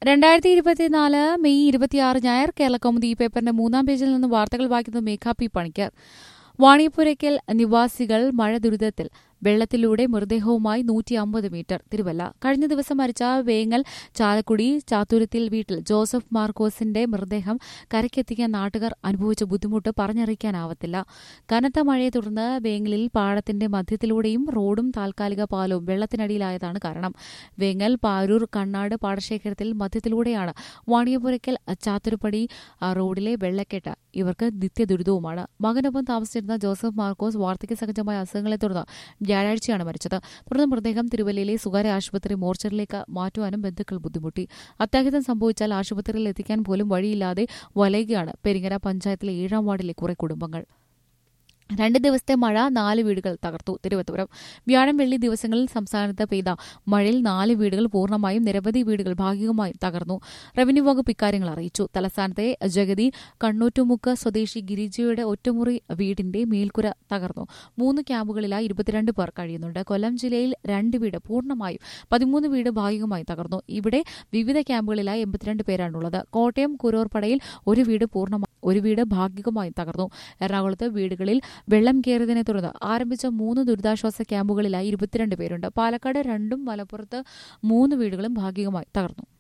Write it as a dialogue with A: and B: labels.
A: രണ്ടായിരത്തി ഇരുപത്തിനാല് മെയ് ഇരുപത്തിയാറ് ഞായർ കേരള കൗമുദി ഈ പേപ്പറിന്റെ മൂന്നാം പേജിൽ നിന്ന് വാർത്തകൾ വായിക്കുന്നത് മേഘാ പി പണിക്കർ വാണിയപ്പുരയ്ക്കൽ നിവാസികൾ മഴ ദുരിതത്തിൽ വെള്ളത്തിലൂടെ മൃതദേഹവുമായി നൂറ്റി അമ്പത് മീറ്റർ തിരുവല്ല കഴിഞ്ഞ ദിവസം മരിച്ച വേങ്ങൽ ചാലക്കുടി ചാത്തുരത്തിൽ വീട്ടിൽ ജോസഫ് മാർക്കോസിന്റെ മൃതദേഹം കരയ്ക്കെത്തിക്കാൻ നാട്ടുകാർ അനുഭവിച്ച ബുദ്ധിമുട്ട് പറഞ്ഞറിയിക്കാനാവത്തില്ല കനത്ത മഴയെ തുടർന്ന് വേങ്ങലിൽ പാടത്തിന്റെ മധ്യത്തിലൂടെയും റോഡും താൽക്കാലിക പാലവും വെള്ളത്തിനടിയിലായതാണ് കാരണം വേങ്ങൽ പാരൂർ കണ്ണാട് പാടശേഖരത്തിൽ മധ്യത്തിലൂടെയാണ് വാണിയപുരയ്ക്കൽ ചാത്തുരുപ്പടി ആ, റോഡിലെ വെള്ളക്കെട്ട് ഇവർക്ക് നിത്യദുരിതവുമാണ് മകനൊപ്പം താമസിച്ചിരുന്ന ജോസഫ് മാർക്കോസ് വാർദ്ധക്യ സഹജമായ അസുഖങ്ങളെ തുടർന്ന് വ്യാഴാഴ്ചയാണ് മരിച്ചത് തുടർന്ന് മൃതദേഹം തിരുവല്ലയിലെ സ്വകാര്യ ആശുപത്രി മോർച്ചറിലേക്ക് മാറ്റുവാനും ബന്ധുക്കൾ ബുദ്ധിമുട്ടി അത്യാഹിതം സംഭവിച്ചാൽ ആശുപത്രിയിൽ എത്തിക്കാൻ പോലും വഴിയില്ലാതെ വലയുകയാണ് പെരിങ്ങര പഞ്ചായത്തിലെ ഏഴാം വാർഡിലെ കുറെ കുടുംബങ്ങൾ രണ്ട് ദിവസത്തെ മഴ നാല് വീടുകൾ തകർത്തു തിരുവനന്തപുരം വ്യാഴം വെള്ളി ദിവസങ്ങളിൽ സംസ്ഥാനത്ത് പെയ്ത മഴയിൽ നാല് വീടുകൾ പൂർണ്ണമായും നിരവധി വീടുകൾ ഭാഗികമായും തകർന്നു റവന്യൂ വകുപ്പ് ഇക്കാര്യങ്ങൾ അറിയിച്ചു തലസ്ഥാനത്തെ ജഗതി കണ്ണൂറ്റുമുക്ക് സ്വദേശി ഗിരിജയുടെ ഒറ്റമുറി വീടിന്റെ മേൽക്കുര തകർന്നു മൂന്ന് ക്യാമ്പുകളിലായി ഇരുപത്തിരണ്ട് പേർ കഴിയുന്നുണ്ട് കൊല്ലം ജില്ലയിൽ രണ്ട് വീട് പൂർണ്ണമായും പതിമൂന്ന് വീട് ഭാഗികമായി തകർന്നു ഇവിടെ വിവിധ ക്യാമ്പുകളിലായി എൺപത്തിരണ്ട് പേരാണുള്ളത് കോട്ടയം കുരോർപ്പടയിൽ ഒരു വീട് പൂർണ്ണമായി ഒരു വീട് ഭാഗികമായും തകർന്നു എറണാകുളത്ത് വീടുകളിൽ വെള്ളം കയറിയതിനെ തുടർന്ന് ആരംഭിച്ച മൂന്ന് ദുരിതാശ്വാസ ക്യാമ്പുകളിലായി ഇരുപത്തിരണ്ട് പേരുണ്ട് പാലക്കാട് രണ്ടും മലപ്പുറത്ത് മൂന്ന് വീടുകളും ഭാഗികമായി തകർന്നു